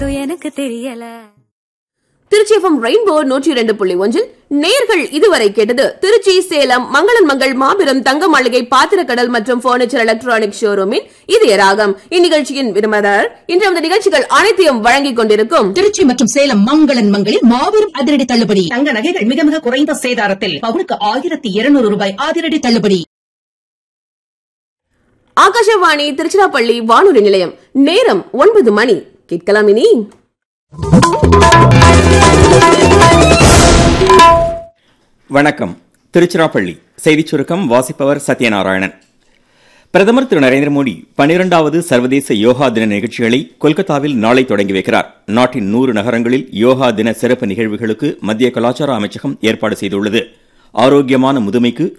எனக்கு தெரியல Trichy FM rainbow நூற்றி இரண்டு புள்ளி ஒன்றில் நேர்கள் இதுவரை கேட்டது திருச்சி சேலம் மங்களன் மங்கள் மாபெரும் தங்க மாளிகை பாத்திரக்கடல் மற்றும் பர்னிச்சர் எலக்ட்ரானிக் ஷோரூமின் இதய ராகம் இந்நிகழ்ச்சியின் விரும்பதார் இன்று அந்த நிகழ்ச்சிகள் அனைத்தையும் வழங்கிக் கொண்டிருக்கும் திருச்சி மற்றும் சேலம் மங்களன் மங்களில் மாபெரும் அதிரடி தள்ளுபடி தங்க நகைகள் மிக மிக குறைந்த சேதாரத்தில் பவுனுக்கு ஆயிரத்தி இருநூறு ரூபாய் அதிரடி தள்ளுபடி ஆகாஷவாணி திருச்சிராப்பள்ளி வானொலி நிலையம் நேரம் ஒன்பது மணி கேட்கலாம் இனி வணக்கம் திருச்சிராப்பள்ளி செய்திச் சுருக்கம் வாசிப்பவர் சத்யநாராயணன் பிரதமர் திரு நரேந்திர மோடி பனிரெண்டாவது சர்வதேச யோகா தின நிகழ்ச்சிகளை கொல்கத்தாவில் நாளை தொடங்கி வைக்கிறார் நாட்டின் நூறு நகரங்களில் யோகா தின சிறப்பு நிகழ்வுகளுக்கு மத்திய கலாச்சார அமைச்சகம் ஏற்பாடு செய்துள்ளது ஆரோக்கியமான முதுமைக்கு